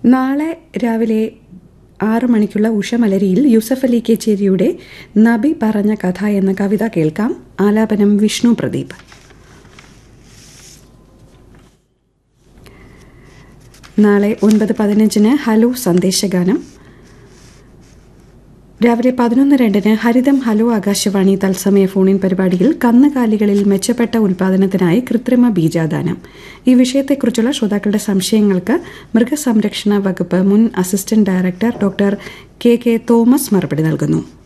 നാളെ രാവിലെ ആറു മണിക്കുള്ള ഉഷമലരിയിൽ യൂസഫ് അലി കേച്ചേരിയുടെ നബി പറഞ്ഞ കഥ എന്ന കവിത കേൾക്കാം ആലാപനം വിഷ്ണു പ്രദീപ് നാളെ ഒൻപത് പതിനഞ്ചിന് ഹലോ സന്ദേശഗാനം രാവിലെ പതിനൊന്ന് രണ്ടിന് ഹരിതം ഹലോ ആകാശവാണി തത്സമയ ഫോണിൻ പരിപാടിയിൽ കന്നുകാലികളിൽ മെച്ചപ്പെട്ട ഉൽപാദനത്തിനായി കൃത്രിമ ബീജാദാനം ഈ വിഷയത്തെക്കുറിച്ചുള്ള ശ്രോതാക്കളുടെ സംശയങ്ങൾക്ക് മൃഗസംരക്ഷണ വകുപ്പ് മുൻ assistant director doctor K K Thomas മറുപടി നൽകുന്നു